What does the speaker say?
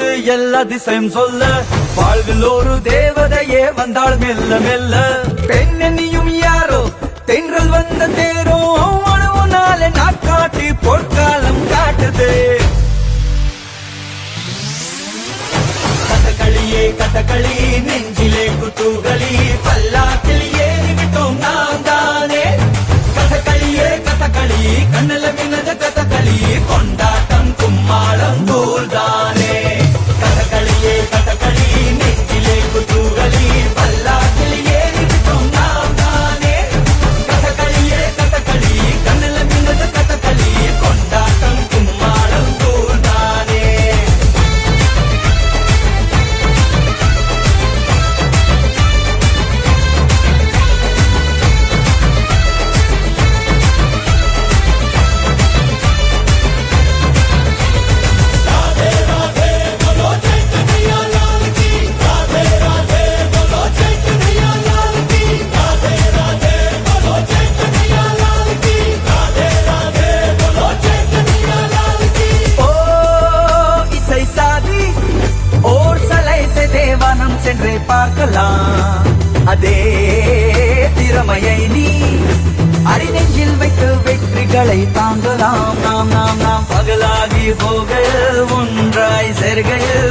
போது எல்லா திசையும் சொல்ல வாழ்வில் ஒரு தேவதையே வந்தாள் மெல்ல மெல்ல பெண்ணென்னியும் யாரோ தென்றல் வந்த தேரோ உணவுனாலே நாட்காட்டி பொற்காலம் காட்டுது கதகளியே கதகளி நெஞ்சிலே குத்துகளி பல்லாக்கில் ஏறிவிட்டோம் நாம் தானே கதகளியே கதகளி கண்ணல மினத கதகளி கொண்டாட்டம் கும்மாளம் தூள் தானே கதகளியே கதகளி நெஞ்சிலே குத்துகளி பல்லாக்கில் ஏறிவிட்டோம் நாம் தானே கதகளியே கதகளி கண்ணல மினத கதகளி கொண்டாட்டம் கும்மாளம் தூள் தானே ஓ இசை சாதி ஓர் சலை தேவானம் சென்றே பார்க்கலாம் அதே திறமையை நீ அறிநெஞ்சில் வைத்து வெற்றிகளை தாங்கலாம் நாம் நாம் நாம் பகலாகி போக ஒன்றாய் சேர்கையில்